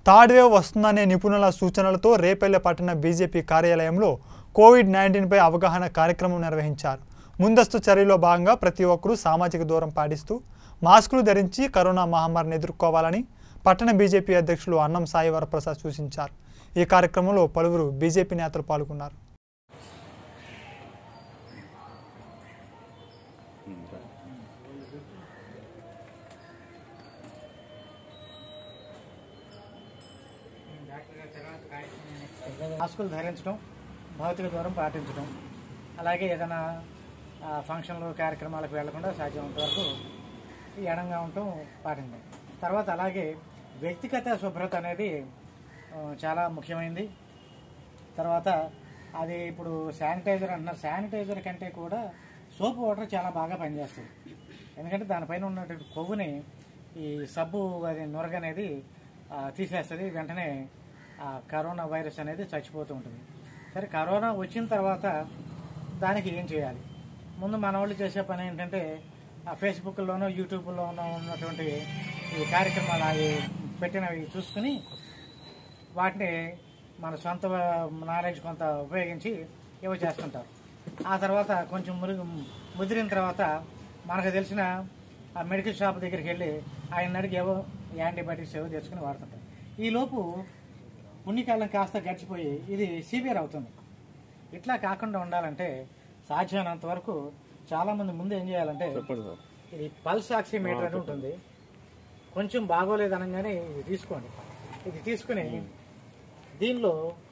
third wave వస్తుందనే నిపుణుల సూచనలతో రేపల్లె పట్టణ బీజేపీ కార్యాలయంలో కోవిడ్ నైన్టీన్పై అవగాహన కార్యక్రమం నిర్వహించారు ముందస్తు చర్యలో భాగంగా ప్రతి ఒక్కరూ సామాజిక దూరం పాటిస్తూ మాస్కులు ధరించి కరోనా మహమ్మారిని ఎదుర్కోవాలని పట్టణ బీజేపీ అధ్యక్షులు అన్నం సాయి వరప్రసాద్ సూచించారు ఈ కార్యక్రమంలో పలువురు బీజేపీ నేతలు పాల్గొన్నారు మాస్కులు ధరించడం భౌతిక దూరం పాటించడం అలాగే ఏదైనా ఆ, ఫంక్షన్లు కార్యక్రమాలకు వెళ్లకుండా సాధ్యమైనంత వరకు ఈ ఎడంగా ఉండటం పాటించడం తర్వాత అలాగే వ్యక్తిగత శుభ్రత అనేది ఆ, చాలా ముఖ్యమైనది తర్వాత అది ఇప్పుడు శానిటైజర్ అంటున్నారు శానిటైజర్ కంటే కూడా సోప్ వాటర్ చాలా బాగా పనిచేస్తుంది ఎందుకంటే దానిపైన ఉన్నటువంటి కొవ్వుని ఈ సబ్బు అది నురగ అనేది ఆ, తీసేస్తుంది వెంటనే ఆ కరోనా వైరస్ అనేది చచ్చిపోతూ ఉంటుంది సరే కరోనా వచ్చిన తర్వాత దానికి ఏం చేయాలి ముందు మన వాళ్ళు చేసే పని ఏంటంటే ఆ ఫేస్బుక్లోనో యూట్యూబ్లోనో ఉన్నటువంటి ఈ కార్యక్రమాలు అవి పెట్టినవి చూసుకుని వాటిని మన సొంత నాలెడ్జ్ కొంత ఉపయోగించి ఏవో చేస్తుంటారు ఆ తర్వాత కొంచెం మురుగు ముదిరిన తర్వాత మనకు తెలిసిన ఆ మెడికల్ షాప్ దగ్గరికి వెళ్ళి ఆయన అడిగి ఏవో యాంటీబయాటిక్స్ ఏవో తెచ్చుకుని వాడుతుంటారు ఈలోపు పుణ్యకాలం కాస్త గడిచిపోయి ఇది సివియర్ అవుతుంది ఇట్లా కాకుండా ఉండాలంటే సాధ్యమైనంత వరకు చాలామంది ముందు ఏం చేయాలంటే ఇది పల్స్ ఆక్సిమీటర్ అని ఉంటుంది కొంచెం బాగోలేదు అనగానే ఇది తీసుకోండి ఇది తీసుకుని దీనిలో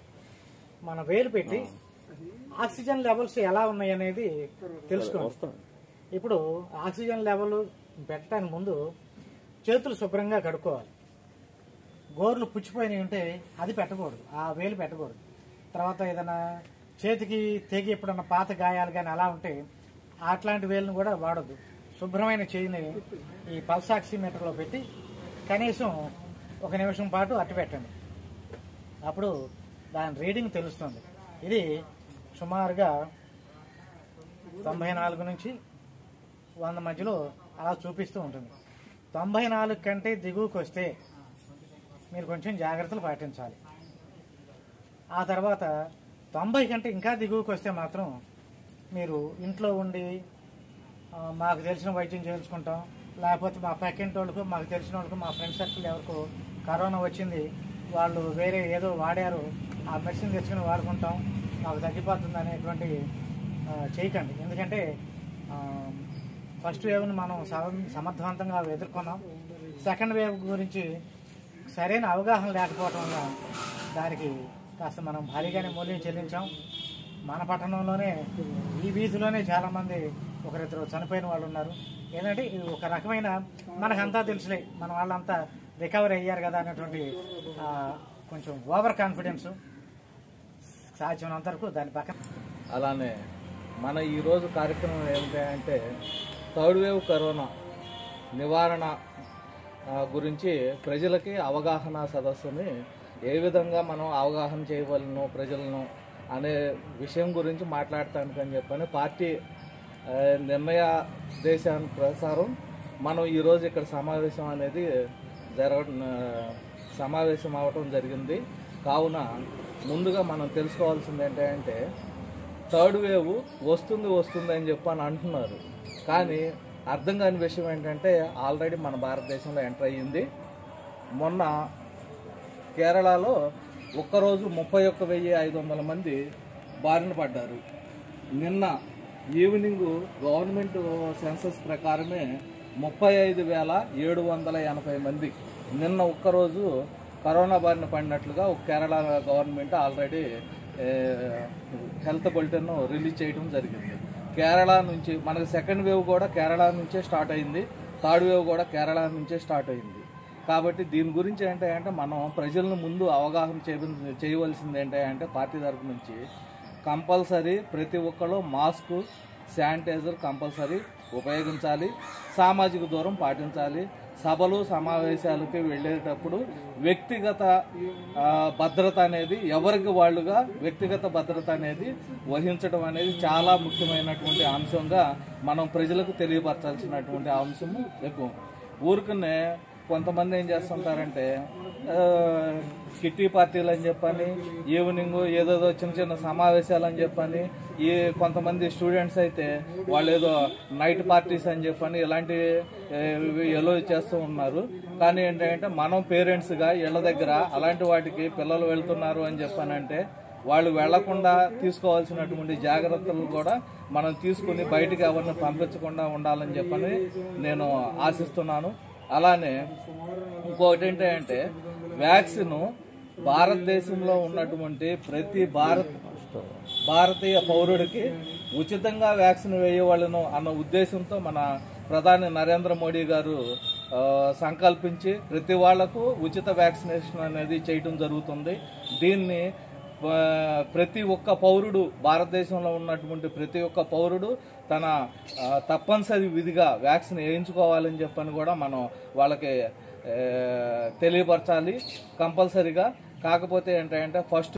మన వేలు పెట్టి ఆక్సిజన్ లెవెల్స్ ఎలా ఉన్నాయి అనేది తెలుసుకోండి ఇప్పుడు ఆక్సిజన్ లెవెల్ పెట్టడానికి ముందు చేతులు శుభ్రంగా కడుక్కోవాలి గోర్లు పుచ్చిపోయినవి ఉంటే అది పెట్టకూడదు ఆ వేలు పెట్టకూడదు తర్వాత ఏదైనా చేతికి తెగి ఎప్పుడన్నా పాత గాయాలు కానీ అలా ఉంటే అట్లాంటి వేలును కూడా వాడొద్దు శుభ్రమైన చేయిని ఈ పల్స్ ఆక్సిమీటర్లో పెట్టి కనీసం ఒక నిమిషం పాటు అట్టు పెట్టండి అప్పుడు దాని రీడింగ్ తెలుస్తుంది ఇది సుమారుగా తొంభై నాలుగు నుంచి వంద మధ్యలో అలా చూపిస్తూ ఉంటుంది తొంభై నాలుగు కంటే దిగువకు వస్తే మీరు కొంచెం జాగ్రత్తలు పాటించాలి ఆ తర్వాత తొంభై కంటే ఇంకా దిగువకు వస్తే మాత్రం మీరు ఇంట్లో ఉండి ఆ, మాకు తెలిసిన వైద్యం చేయించుకుంటాం లేకపోతే మా పక్కింటి వాళ్ళకు మాకు తెలిసిన వాళ్ళకు మా ఫ్రెండ్ సర్కిల్ ఎవరికో కరోనా వచ్చింది వాళ్ళు వేరే ఏదో వాడారు ఆ మెడిసిన్ తెచ్చుకుని వాడుకుంటాం మాకు తగ్గిపోతుంది అనేటువంటి ఆ, చేయకండి ఎందుకంటే ఆ, ఫస్ట్ వేవ్ని మనం సమ- సమర్థవంతంగా ఎదుర్కొన్నాం సెకండ్ వేవ్ గురించి సరైన అవగాహన లేకపోవడం వల్ల దానికి కాస్త మనం భారీగానే మూల్యం చెల్లించాం మన పట్టణంలోనే ఈ వీధిలోనే చాలామంది ఒకరిద్దరు చనిపోయిన వాళ్ళు ఉన్నారు ఏంటంటే ఇది ఒక రకమైన మనకంతా తెలుసులే మన వాళ్ళంతా రికవరీ అయ్యారు కదా అనేటువంటి ఆ, కొంచెం ఓవర్ కాన్ఫిడెన్స్ సాధ్యమైనంత వరకు దాని పక్కన అలానే మన ఈరోజు కార్యక్రమం ఏమిటి అంటే థర్డ్ వేవ్ కరోనా నివారణ ఆ, గురించి ప్రజలకి అవగాహన సదస్సుని ఏ విధంగా మనం అవగాహన చేయవలను ప్రజలను అనే విషయం గురించి మాట్లాడటానికని చెప్పని పార్టీ ఆ, నిర్ణయ దేశాన్ని ప్రసారం మనం ఈరోజు ఇక్కడ సమావేశం అనేది జరగ సమావేశం అవటం జరిగింది కావున ముందుగా మనం తెలుసుకోవాల్సింది ఏంటంటే థర్డ్ వేవ్ వస్తుంది వస్తుంది అని చెప్పి అని అంటున్నారు కానీ అర్థం కాని విషయం ఏంటంటే ఆల్రెడీ మన భారతదేశంలో ఎంటర్ అయ్యింది మొన్న కేరళలో ఒక్కరోజు ముప్పై ఒక్క వెయ్యి ఐదు వందల మంది బారిన పడ్డారు నిన్న ఈవినింగ్ గవర్నమెంట్ సెన్సస్ ప్రకారమే ముప్పై ఐదు వేల ఏడు వందల ఎనభై మంది నిన్న ఒక్కరోజు కరోనా బారిన పడినట్లుగా ఒక కేరళ గవర్నమెంట్ ఆల్రెడీ ఏ, హెల్త్ బులెటిన్ రిలీజ్ చేయడం జరిగింది కేరళ నుంచి మనకి సెకండ్ వేవ్ కూడా కేరళ నుంచే స్టార్ట్ అయింది థర్డ్ వేవ్ కూడా కేరళ నుంచే స్టార్ట్ అయింది కాబట్టి దీని గురించి ఏంటంటే మనం ప్రజలను ముందు అవగాహన చేయ చేయవలసింది ఏంటంటే పార్టీ తరపు నుంచి కంపల్సరీ ప్రతి ఒక్కరు మాస్క్ శానిటైజర్ కంపల్సరీ ఉపయోగించాలి సామాజిక దూరం పాటించాలి సభలు సమావేశాలకి వెళ్ళేటప్పుడు వ్యక్తిగత ఆ, భద్రత అనేది ఎవరికి వాళ్ళుగా వ్యక్తిగత భద్రత అనేది వహించడం అనేది చాలా ముఖ్యమైనటువంటి అంశంగా మనం ప్రజలకు తెలియపరచాల్సినటువంటి అంశము ఎక్కువ ఊరికనే కొంతమంది ఏం చేస్తుంటారంటే ఆ, కిట్టి పార్టీలు అని చెప్పని ఈవినింగ్ ఏదేదో చిన్న చిన్న సమావేశాలు అని చెప్పని ఈ కొంతమంది స్టూడెంట్స్ అయితే వాళ్ళు ఏదో నైట్ పార్టీస్ అని చెప్పని ఇలాంటి ఎలో చేస్తూ ఉన్నారు కానీ ఏంటంటే మనం పేరెంట్స్గా ఇళ్ళ దగ్గర అలాంటి వాటికి పిల్లలు వెళ్తున్నారు అని చెప్పానంటే వాళ్ళు వెళ్లకుండా తీసుకోవాల్సినటువంటి జాగ్రత్తలు కూడా మనం తీసుకుని బయటికి ఎవరిని పంపించకుండా ఉండాలని చెప్పని నేను ఆశిస్తున్నాను అలానే ఇంకొకటి ఏంటంటే వ్యాక్సిన్ భారతదేశంలో ఉన్నటువంటి ప్రతి భారత్ భారతీయ పౌరుడికి ఉచితంగా వ్యాక్సిన్ వేయవాళ్ళను అన్న ఉద్దేశంతో మన ప్రధాని నరేంద్ర మోడీ గారు ఆ, సంకల్పించి ప్రతి వాళ్లకు ఉచిత వ్యాక్సినేషన్ అనేది చేయటం జరుగుతుంది దీన్ని ఆ, ప్రతి ఒక్క పౌరుడు భారతదేశంలో ఉన్నటువంటి ప్రతి ఒక్క పౌరుడు తన ఆ, తప్పనిసరి విధిగా వ్యాక్సిన్ వేయించుకోవాలని చెప్పని కూడా మనం వాళ్ళకి ఆ, తెలియపరచాలి కంపల్సరిగా కాకపోతే ఏంటంటే ఫస్ట్